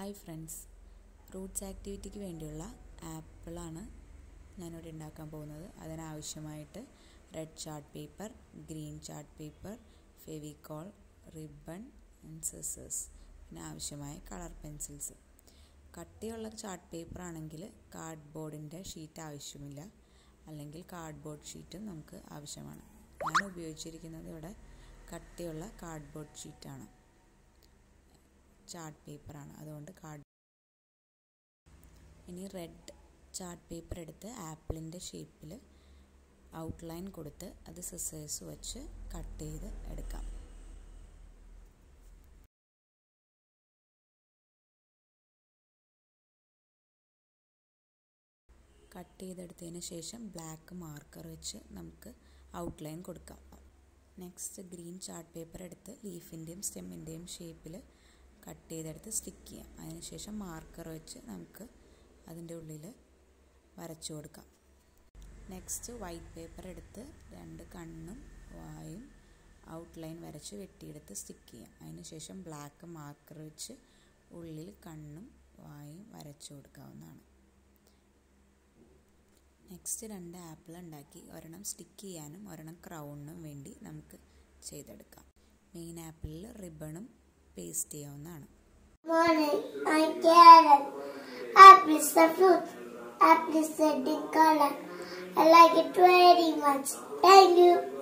Hi friends Roots ആക്ടിവിറ്റിക്ക് വേണ്ടിയുള്ള ആപ്പിളാണ് ഞാനിവിടെ ഉണ്ടാക്കാൻ പോകുന്നത് അതിനാവശ്യമായിട്ട് red chart paper green chart paper Fevicol ribbon and scissors പിന്നെ ആവശ്യമായ കളർ പെൻസിൽസ് കട്ടിയുള്ള ചാർട്ട് പേപ്പർ ആണെങ്കിൽ കാർഡ് ബോർഡിൻ്റെ ഷീറ്റ് ആവശ്യമില്ല അല്ലെങ്കിൽ കാർഡ് ബോർഡ് ഷീറ്റും നമുക്ക് ആവശ്യമാണ് ഞാൻ ഉപയോഗിച്ചിരിക്കുന്നത് ഇവിടെ കട്ടിയുള്ള കാർഡ് ബോർഡ് ഷീറ്റാണ് ചാർട്ട് പേപ്പറാണ് അതുകൊണ്ട് കാർഡ് ഇനി റെഡ് ചാർട്ട് പേപ്പർ എടുത്ത് ആപ്പിളിൻ്റെ ഷേപ്പിൽ ഔട്ട്ലൈൻ കൊടുത്ത് അത് സിസേഴ്സ് വെച്ച് കട്ട് ചെയ്ത് എടുക്കാം കട്ട് ചെയ്തെടുത്തതിന് ശേഷം ബ്ലാക്ക് മാർക്കർ വെച്ച് നമുക്ക് ഔട്ട്ലൈൻ കൊടുക്കാം നെക്സ്റ്റ് ഗ്രീൻ ചാർട്ട് പേപ്പർ എടുത്ത് ലീഫിൻ്റെയും സ്റ്റെമ്മിൻ്റെയും ഷേപ്പിൽ കട്ട് ചെയ്തെടുത്ത് സ്റ്റിക്ക് ചെയ്യാം അതിനുശേഷം മാർക്കർ വെച്ച് നമുക്ക് അതിൻ്റെ ഉള്ളിൽ വരച്ചു കൊടുക്കാം നെക്സ്റ്റ് വൈറ്റ് പേപ്പർ എടുത്ത് രണ്ട് കണ്ണും വായും ഔട്ട്ലൈൻ വരച്ച് വെട്ടിയെടുത്ത് സ്റ്റിക്ക് ചെയ്യാം അതിനുശേഷം ബ്ലാക്ക് മാർക്കർ വെച്ച് ഉള്ളിൽ കണ്ണും വായും വരച്ചു കൊടുക്കാവുന്നതാണ് നെക്സ്റ്റ് രണ്ട് ആപ്പിൾ ഉണ്ടാക്കി ഒരെണ്ണം സ്റ്റിക്ക് ചെയ്യാനും ഒരെണ്ണം ക്രൗണിനും വേണ്ടി നമുക്ക് ചെയ്തെടുക്കാം മെയിൻ ആപ്പിളിൽ റിബണും പേസ്റ്റ് ചെയ്യാവുന്നതാണ് Morning, I'm Karen. Apple is the fruit. Apple is the color. I like it very much. Thank you.